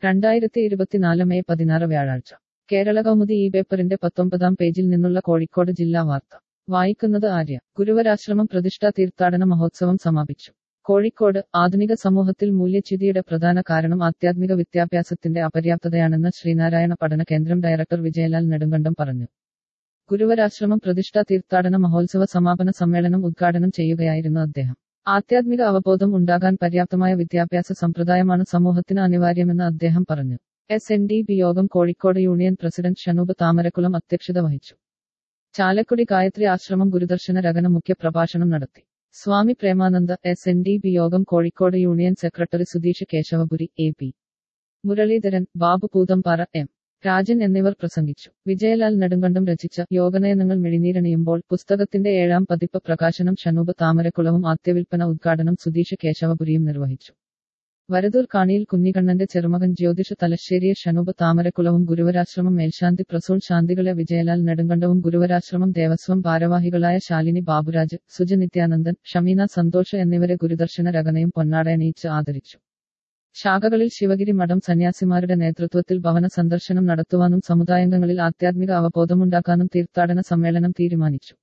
രണ്ടായിരത്തി ഇരുപത്തിനാല് മെയ് പതിനാറ് വ്യാഴാഴ്ച കേരള കൗമുദി ഈ പേപ്പറിന്റെ പത്തൊമ്പതാം പേജിൽ നിന്നുള്ള കോഴിക്കോട് ജില്ലാ വാർത്ത വായിക്കുന്നത് ആര്യ ഗുരുവരാശ്രമം പ്രതിഷ്ഠാ തീർത്ഥാടന മഹോത്സവം സമാപിച്ചു കോഴിക്കോട് ആധുനിക സമൂഹത്തിൽ മൂല്യച്യുതിയുടെ പ്രധാന കാരണം ആധ്യാത്മിക വിദ്യാഭ്യാസത്തിന്റെ അപര്യാപ്തതയാണെന്ന് ശ്രീനാരായണ പഠന കേന്ദ്രം ഡയറക്ടർ വിജയലാൽ നെടുങ്കണ്ടം പറഞ്ഞു ഗുരുവരാശ്രമം പ്രതിഷ്ഠാ തീർത്ഥാടന മഹോത്സവ സമാപന സമ്മേളനം ഉദ്ഘാടനം ചെയ്യുകയായിരുന്നു അദ്ദേഹം ആധ്യാത്മിക അവബോധം ഉണ്ടാകാൻ പര്യാപ്തമായ വിദ്യാഭ്യാസ സമ്പ്രദായമാണ് സമൂഹത്തിന് അനിവാര്യമെന്ന് അദ്ദേഹം പറഞ്ഞു എസ് എൻ ഡി ബി യോഗം കോഴിക്കോട് യൂണിയൻ പ്രസിഡന്റ് ഷനൂപ് താമരക്കുളം അധ്യക്ഷത വഹിച്ചു ചാലക്കുടി ഗായത്രി ആശ്രമം ഗുരുദർശന രകന മുഖ്യ പ്രഭാഷണം നടത്തി Swami Premananda S N D B യോഗം Kozhikode union secretary Sudheesh Keshavapuri A P Muraleedharan Babu Poothampara M Rajan എന്നിവർ പ്രസംഗിച്ചു വിജയലാൽ നെടുങ്കണ്ടം രചിച്ച യോഗനയനങ്ങൾ മിഴിനീരണിയുമ്പോൾ പുസ്തകത്തിന്റെ ഏഴാം പതിപ്പ് പ്രകാശനം ഷനൂപ് താമരക്കുളവും ആദ്യവിൽപ്പന ഉദ്ഘാടനം സുധീഷ് കേശവപുരിയും നിർവഹിച്ചു വരദൂർ കാണിയിൽ കുഞ്ഞിക്കണ്ണന്റെ ചെറുമകൻ ജ്യോതിഷ തലശ്ശേരിയെ ഷനൂപ് താമരക്കുളവും ഗുരുവരാശ്രമം മേൽശാന്തി പ്രസൂൾ ശാന്തികളെ വിജയലാൽ നെടുങ്കണ്ടവും ഗുരുവരാശ്രമം ദേവസ്വം ഭാരവാഹികളായ ശാലിനി ബാബുരാജ് സുജ നിത്യാനന്ദൻ ഷമീന സന്തോഷ് എന്നിവരെ ഗുരുദർശന രകനയും പൊന്നാടയണിയിച്ച് ആദരിച്ചു ശാഖകളിൽ ശിവഗിരി മഠം സന്യാസിമാരുടെ നേതൃത്വത്തിൽ ഭവന സന്ദർശനം നടത്തുവാനും സമുദായാംഗങ്ങളിൽ ആധ്യാത്മിക അവബോധമുണ്ടാക്കാനും തീർത്ഥാടന സമ്മേളനം തീരുമാനിച്ചു